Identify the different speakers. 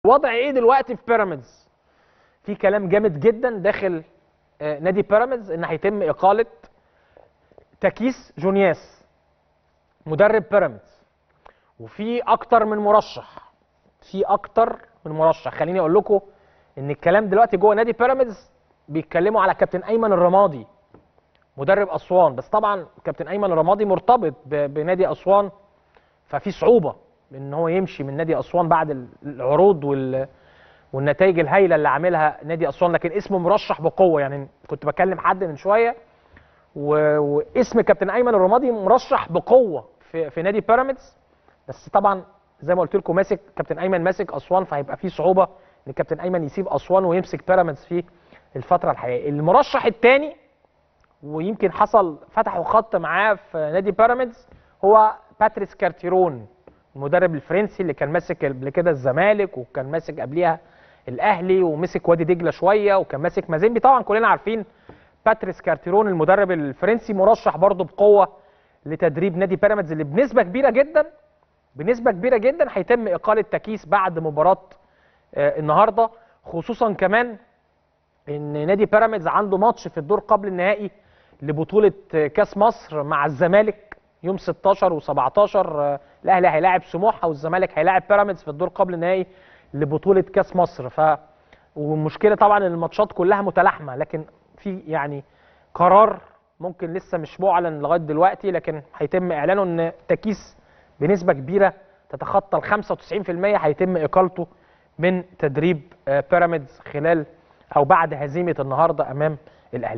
Speaker 1: وضع ايه دلوقتي في بيراميدز في كلام جامد جدا داخل آه، نادي بيراميدز ان هيتم اقاله تكيس جونياس مدرب بيراميدز وفي اكتر من مرشح في اكتر من مرشح خليني اقول لكم ان الكلام دلوقتي جوه نادي بيراميدز بيتكلموا على كابتن ايمن الرمادي مدرب اسوان بس طبعا كابتن ايمن الرمادي مرتبط ب- بنادي اسوان ففي صعوبه ان هو يمشي من نادي اسوان بعد العروض وال والنتائج الهائله اللي عاملها نادي اسوان لكن اسمه مرشح بقوه يعني كنت بكلم حد من شويه و... واسم كابتن ايمن الرمادي مرشح بقوه في, في نادي بيراميدز بس طبعا زي ما قلت لكم ماسك كابتن ايمن ماسك اسوان فهيبقى في صعوبه ان كابتن ايمن يسيب اسوان ويمسك بيراميدز في الفتره الحاليه المرشح الثاني ويمكن حصل فتحوا خط معاه في نادي بيراميدز هو باتريس كارتيرون المدرب الفرنسي اللي كان ماسك قبل كده الزمالك وكان ماسك قبليها الاهلي ومسك وادي دجله شويه وكان ماسك مازيمبي طبعا كلنا عارفين باتريس كارتيرون المدرب الفرنسي مرشح برضه بقوه لتدريب نادي بيراميدز اللي بنسبه كبيره جدا بنسبه كبيره جدا هيتم اقاله تكيس بعد مباراه آه، النهارده خصوصا كمان ان نادي بيراميدز عنده ماتش في الدور قبل النهائي لبطوله آه، كاس مصر مع الزمالك يوم 16 و17 الاهلي هيلاعب سموحه والزمالك هيلاعب بيراميدز في الدور قبل النهائي لبطوله كاس مصر ف والمشكله طبعا ان الماتشات كلها متلاحمه لكن في يعني قرار ممكن لسه مش معلن لغايه دلوقتي لكن هيتم اعلانه ان تكيس بنسبه كبيره تتخطى ال 95% هيتم اقالته من تدريب آه، بيراميدز خلال او بعد هزيمه النهارده امام الاهلي